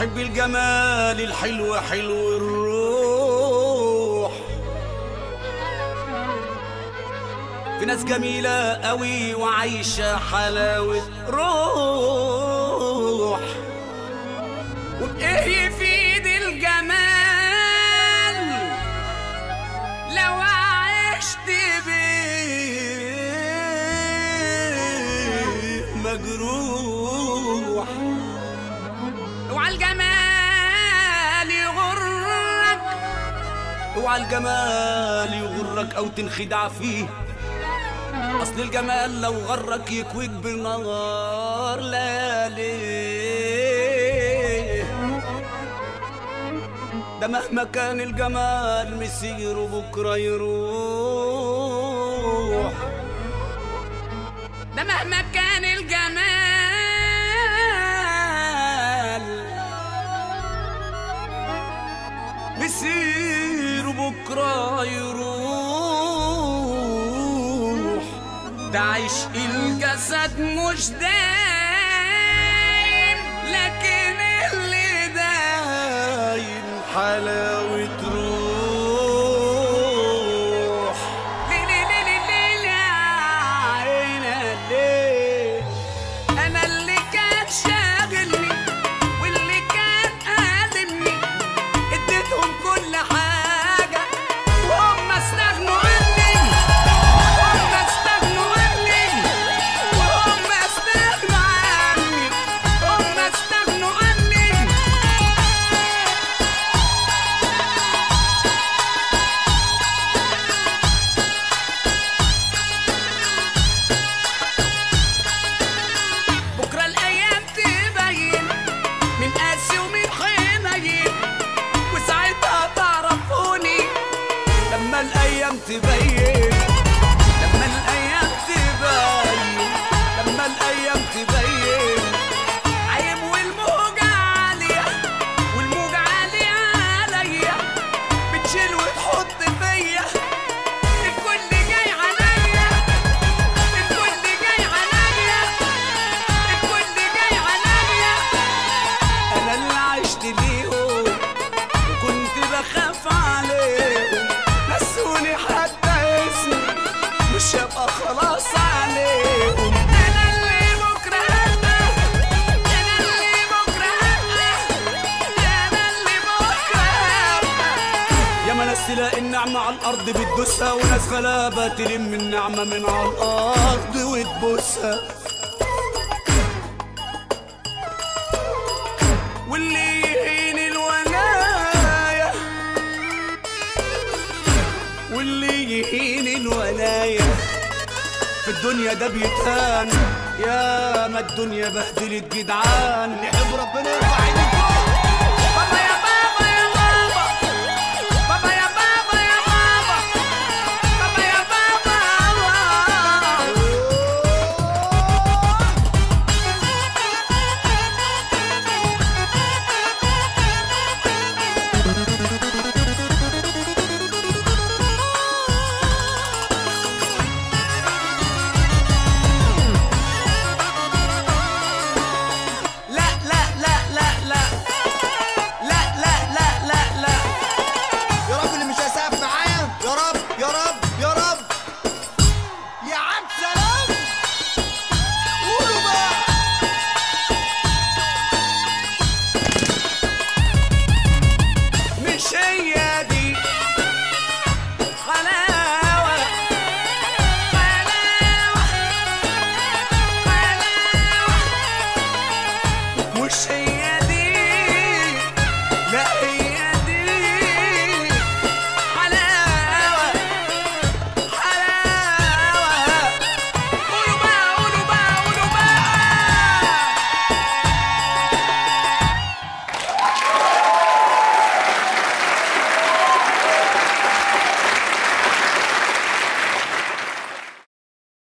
بحب الجمال الحلو حلو الروح في ناس جميلة قوي وعايشة حلاوة روح وبإيه يفيد الجمال لو عشت بيه مجروح اوعى الجمال يغرك اوعى الجمال يغرك او تنخدع فيه اصل الجمال لو غرك يكويك بنار ليالي ده مهما كان الجمال مسيره بكره يروح ده مهما كان الجمال مسير بكرة يروح ده عشق الجسد مش دايم لكن اللي دايم حلاوة روح ليه ليه ليه ليه ليه ليه عينا ليه انا اللي كان شاغلني واللي كان قادمني اديتهم كل حاجة وهم استغنوا عني وهم استغنوا عني وهم استغنوا عني هم استغنوا عني بكرة الأيام تبين من قاسي ومن حنين وساعتها تعرفوني لما الأيام تبين لما الأيام تبين لما الأيام تبين عيب والموجة عالية والموجة عالية عليا بتشيل وتحط فيا الكل جاي عليا الكل جاي عليا الكل جاي عليا انا اللي عشت ليهم وكنت بخاف عليهم نسوني حتى اسمي مش هبقى خلاص عليهم انا اللي بكره هبقى انا اللي بكره هبقى انا اللي بكره هبقى يا ما ناس تلاقي النعمة على الأرض بتدوسها وناس غلابة تلم النعمة من على الأرض وتبوسها واللي يهين الولاية واللي يهين الولاية في الدنيا ده بيتهان يا ما الدنيا بهدلت جدعان يحب ربنا يرفع